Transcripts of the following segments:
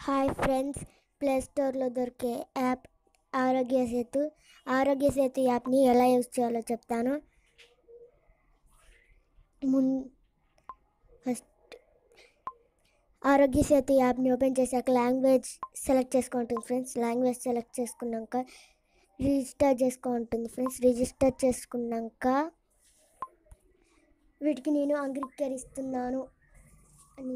Hi friends play స్టోర్లో దొరికే app ఆరోగ్య సేతు ఆరోగ్య సేతు యాప్ని ఎలా యూజ్ చేయాలో చెప్తాను మున్ ఫస్ట్ ఆరోగ్య సేతు యాప్ని ఓపెన్ చేశాక లాంగ్వేజ్ సెలెక్ట్ చేసుకుంటుంది ఫ్రెండ్స్ లాంగ్వేజ్ సెలెక్ట్ చేసుకున్నాక రిజిస్టర్ చేసుకుంటుంది ఫ్రెండ్స్ రిజిస్టర్ చేసుకున్నాక వీటికి నేను అంగీకరిస్తున్నాను అని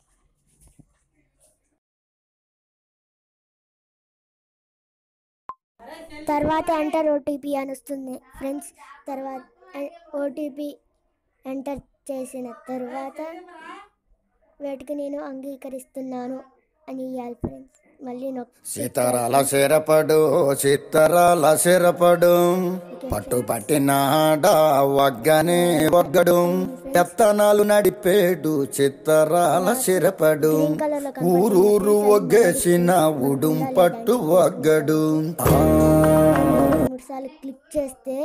తర్వాత ఎంటర్ ఓటీపీ అని వస్తుంది ఫ్రెండ్స్ తర్వాత ఓటీపీ ఎంటర్ చేసిన తర్వాత వీటికి నేను అంగీకరిస్తున్నాను అని ఇవ్వాలి ఫ్రెండ్స్ మళ్ళీ నొక్ సీతారాల సిరపడు సీతారాల సిరపడు పట్టు పట్టినాడ వగ్గనే వగ్గడు పెత్తనాలు నడిపేడు చిత్తరాల సిరపడు ఊరూరు ఒగ్గేసిన ఉడుం పట్టు వగ్గడు ఆ. మూడు సార్లు క్లిక్ చేస్తే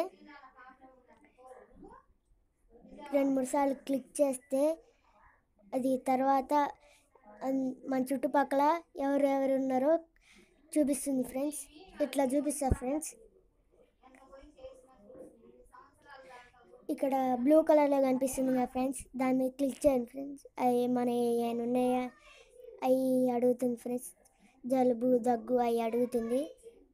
రెండు మూడు సార్లు క్లిక్ చేస్తే అది తర్వాత అన్- మన చుట్టుపక్కల ఎవరెవరు ఉన్నారో చూపిస్తుంది ఫ్రెండ్స్ ఇట్లా చూపిస్తా ఫ్రెండ్స్ ఇక్కడ బ్లూ కలర్లో కనిపిస్తుంది కదా ఫ్రెండ్స్ దాని మీద క్లిక్ చేయండి ఫ్రెండ్స్ అవి మన ఏమైనా ఉన్నాయా అవి అడుగుతుంది ఫ్రెండ్స్ జలుబు దగ్గు అవి అడుగుతుంది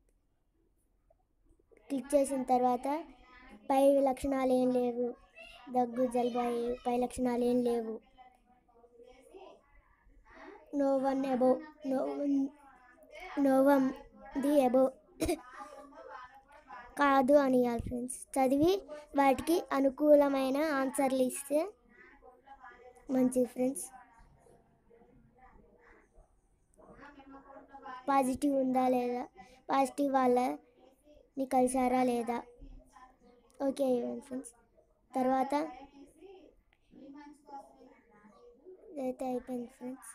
క్లిక్ చేసిన తర్వాత పై లక్షణాలు ఏం లేవు దగ్గు జలుబు అయి పై లక్షణాలు ఏం లేవు none above none none the above కాదు అని ఇవ్వాలి ఫ్రెండ్స్ చదివి వాటికి అనుకూలమైన ఆన్సర్లు ఇస్తే మంచిది ఫ్రెండ్స్ పాజిటివ్ ఉందా లేదా పాజిటివ్ వాళ్ళని కలిసారా లేదా ఓకే ఇవ్వండి ఫ్రెండ్స్ తర్వాత ఇదైతే అయిపోయింది ఫ్రెండ్స్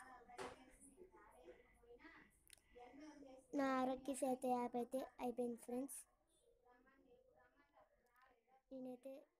నా ఆరోగ్య సేత యాప్ అయితే అయిపోయింది ఫ్రెండ్స్ నేనైతే